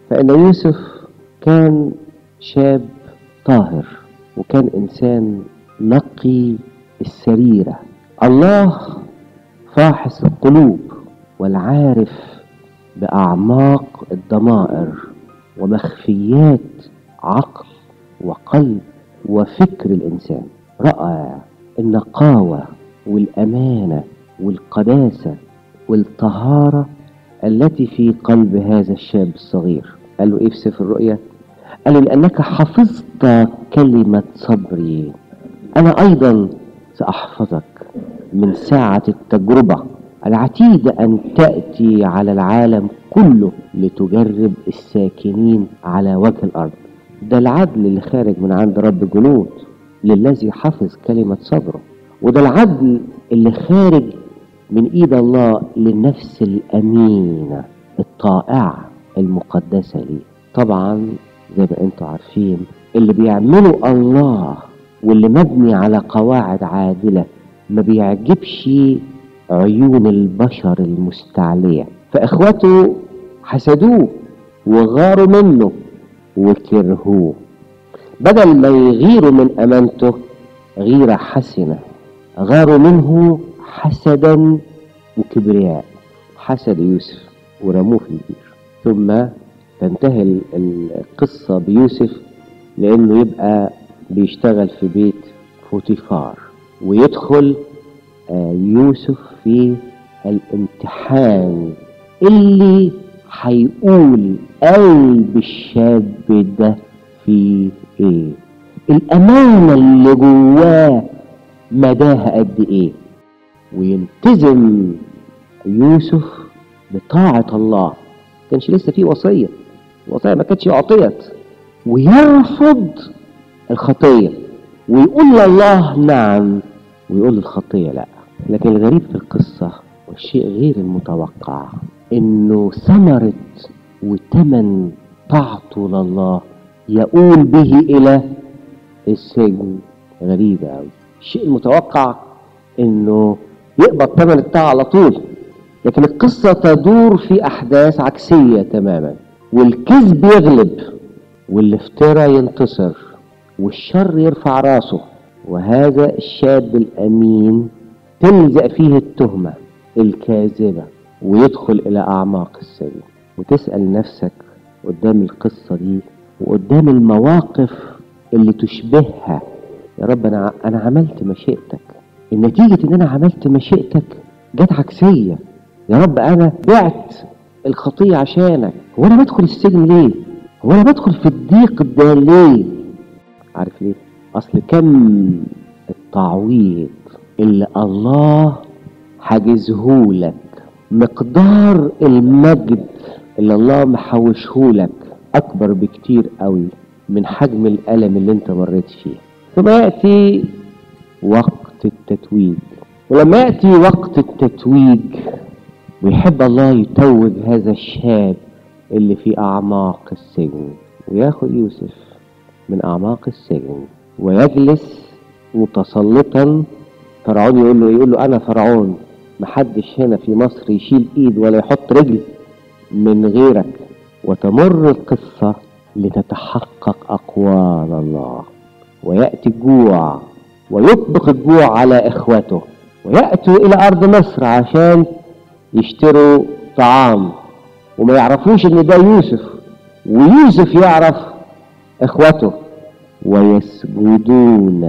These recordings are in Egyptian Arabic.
فإن يوسف كان شاب طاهر وكان إنسان نقي السريرة الله فاحص القلوب والعارف بأعماق الضمائر ومخفيات عقل وقلب وفكر الإنسان رأى النقاوة والأمانة والقداسة والطهارة التي في قلب هذا الشاب الصغير قال له إيه في سفر الرؤيا قال له لأنك حفظت كلمة صبري أنا أيضا سأحفظك من ساعة التجربة العتيدة أن تأتي على العالم كله لتجرب الساكنين على وجه الأرض ده العدل اللي خارج من عند رب جنود للذي حفظ كلمة صبره وده العدل اللي خارج من ايد الله للنفس الامينه الطائعه المقدسه ليه طبعا زي ما انتم عارفين اللي بيعمله الله واللي مبني على قواعد عادله ما بيعجبش عيون البشر المستعليه فاخوته حسدوه وغاروا منه وكرهوه بدل ما يغيروا من امانته غيره حسنه غاروا منه حسدا وكبرياء حسد يوسف ورموه في البير ثم تنتهي ال- القصة بيوسف لأنه يبقى بيشتغل في بيت فوتيفار ويدخل آه، يوسف في الامتحان اللي هيقول قلب الشاب ده في ايه الأمانة اللي جواه مداها قد ايه ويلتزم يوسف بطاعة الله كانش لسه في وصية الوصية ما كانتش أعطيت ويرفض الخطية ويقول لله نعم ويقول للخطية لا لكن الغريب في القصة والشيء غير المتوقع انه ثمرة وتمن طاعته لله يقول به الى السجن غريبة أوي الشيء المتوقع انه يقبض ثمن الطاعة على طول لكن القصة تدور في أحداث عكسية تماما والكذب يغلب والافتراء ينتصر والشر يرفع راسه وهذا الشاب الأمين تلزق فيه التهمة الكاذبة ويدخل إلى أعماق السجن وتسأل نفسك قدام القصة دي وقدام المواقف اللي تشبهها يا رب أنا أنا عملت مشيئتك النتيجة إن أنا عملت مشيئتك جت عكسية يا رب أنا بعت الخطية عشانك هو أنا بدخل السجن ليه؟ هو أنا بدخل في الضيق ده ليه؟ عارف ليه؟ أصل كم التعويض اللي الله حاجزهولك مقدار المجد اللي الله محوشهولك أكبر بكتير قوي من حجم الألم اللي أنت مريت فيه ثم يأتي وقت التتويج ولما يأتي وقت التتويج ويحب الله يتوج هذا الشاب اللي في أعماق السجن وياخد يوسف من أعماق السجن ويجلس متسلطا فرعون يقول له يقول له أنا فرعون محدش هنا في مصر يشيل إيد ولا يحط رجل من غيرك وتمر القصة لتتحقق أقوال الله ويأتي الجوع ويطبق الجوع على إخوته ويأتوا إلى أرض مصر عشان يشتروا طعام وما يعرفوش إن ده يوسف ويوسف يعرف إخوته ويسجدون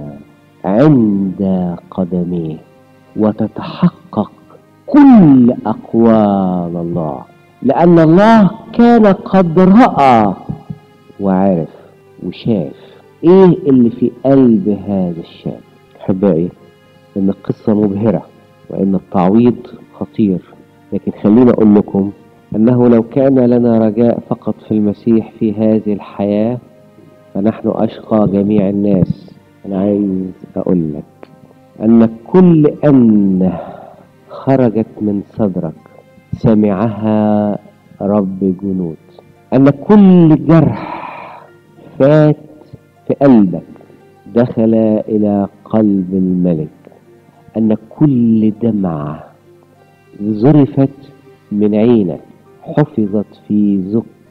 عند قدميه وتتحقق كل أقوال الله لأن الله كان قد رأى وعرف وشاف إيه اللي في قلب هذا الشاب أحبائي إن القصة مبهرة وإن التعويض خطير لكن خليني أقول لكم أنه لو كان لنا رجاء فقط في المسيح في هذه الحياة فنحن أشقى جميع الناس أنا عايز أقول لك أن كل أن خرجت من صدرك سمعها رب جنود أن كل جرح فات في قلبك دخل إلى قلب الملك أن كل دمعة ذرفت من عينك حفظت في زق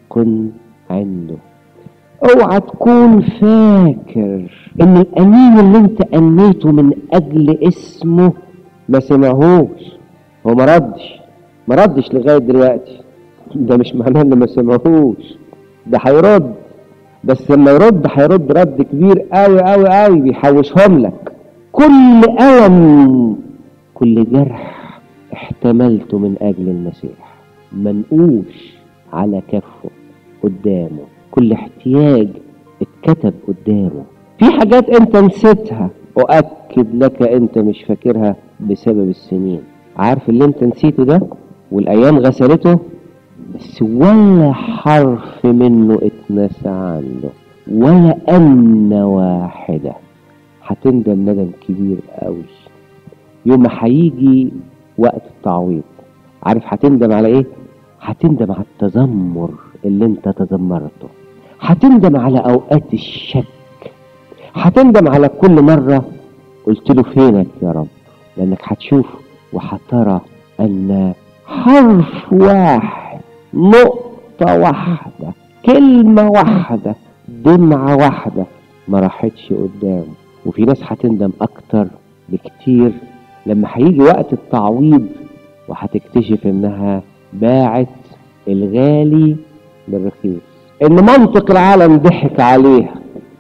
عنده اوعى تكون فاكر ان الامين اللي انت اميته من اجل اسمه ما سمعهوش هو ما ردش ما ردش لغايه دلوقتي ده مش معناه انه ما سمعهوش ده هيرد بس لما يرد هيرد رد كبير قوي قوي قوي بيحوشهم لك كل ألم كل جرح احتملته من أجل المسيح منقوش على كفه قدامه كل احتياج اتكتب قدامه في حاجات انت نسيتها أؤكد لك انت مش فاكرها بسبب السنين عارف اللي انت نسيته ده والأيام غسلته بس ولا حرف منه اتنسى عنه ولا أن واحدة هتندم ندم كبير قوي يوم ما هيجي وقت التعويض عارف هتندم على ايه هتندم على التذمر اللي انت تذمرته هتندم على اوقات الشك هتندم على كل مرة قلت له فينك يا رب لانك هتشوف وهترى ان حرف واحد نقطة واحدة كلمة واحدة دمعة واحدة ما راحتش قدامه وفي ناس هتندم أكتر بكتير لما هيجي وقت التعويض وهتكتشف إنها باعت الغالي بالرخيص إن منطق العالم ضحك عليها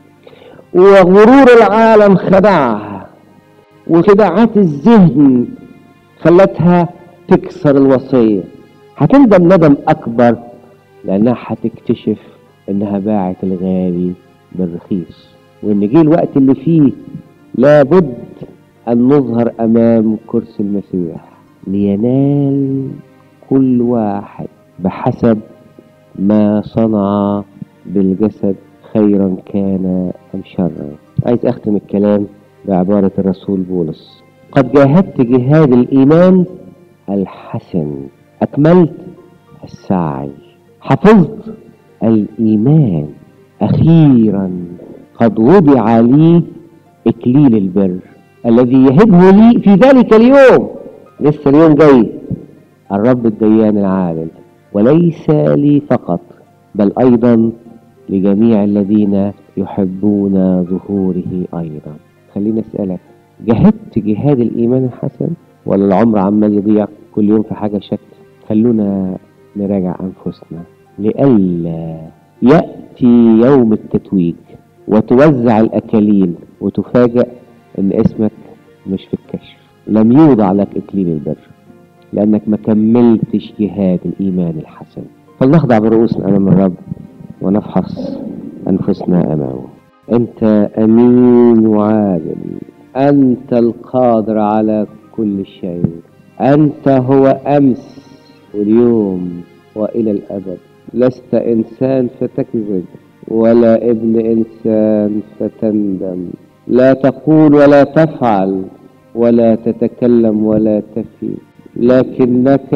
وغرور العالم خدعها وخداعات الذهن خلتها تكسر الوصية هتندم ندم أكبر لأنها هتكتشف إنها باعت الغالي بالرخيص وإن جه الوقت اللي فيه لابد أن نظهر أمام كرسي المسيح لينال كل واحد بحسب ما صنع بالجسد خيرا كان أم شرا عايز أختم الكلام بعبارة الرسول بولس قد جاهدت جهاد الإيمان الحسن أكملت السعي حفظت الإيمان أخيرا قد وضع لي إكليل البر الذي يهبه لي في ذلك اليوم لسه اليوم جاي الرب الديان العادل وليس لي فقط بل أيضا لجميع الذين يحبون ظهوره أيضا خليني أسألك جهدت جهاد الإيمان الحسن ولا العمر عمال يضيع كل يوم في حاجة شكل خلونا نراجع أنفسنا لئلا يأتي يوم التتويج وتوزع الأكاليل وتفاجأ إن اسمك مش في الكشف لم يوضع لك إكليل البر لأنك ما كملتش جهاد الإيمان الحسن فلنخضع برؤوسنا أمام الرب ونفحص أنفسنا أمامه أنت أمين وعادل أنت القادر على كل شيء أنت هو أمس واليوم وإلى الأبد لست إنسان فتكذب ولا ابن إنسان فتندم لا تقول ولا تفعل ولا تتكلم ولا تفي لكنك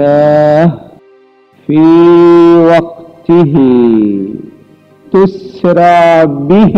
في وقته تسرع به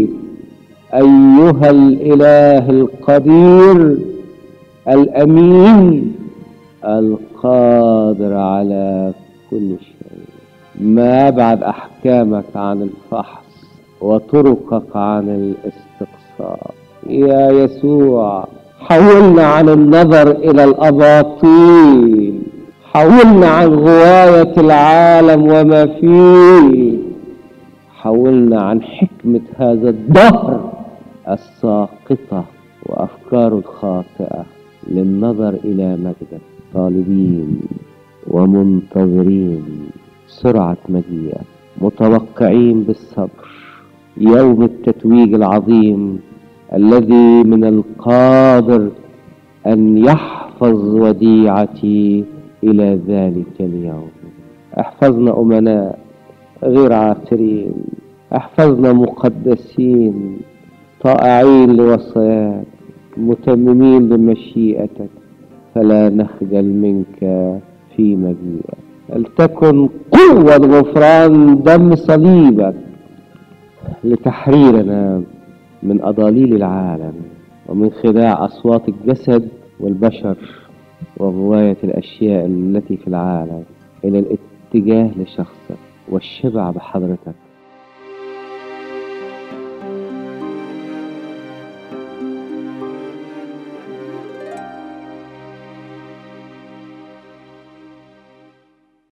أيها الإله القدير الأمين القادر على كل شيء ما أبعد أحكامك عن الفحص وطرقك عن الاستقصاء يا يسوع حولنا عن النظر إلى الأباطيل حولنا عن غواية العالم وما فيه حولنا عن حكمة هذا الدهر الساقطة وأفكاره الخاطئة للنظر إلى مجدك طالبين ومنتظرين سرعة مجيئك متوقعين بالصبر يوم التتويج العظيم الذي من القادر أن يحفظ وديعتي إلى ذلك اليوم احفظنا أمناء غير عاثرين احفظنا مقدسين طائعين لوصاياك متممين بمشيئتك فلا نخجل منك في مجيئك فلتكن قوة غفران دم صليبك لتحريرنا من أضاليل العالم ومن خداع أصوات الجسد والبشر وغواية الأشياء التي في العالم إلى الاتجاه لشخصك والشبع بحضرتك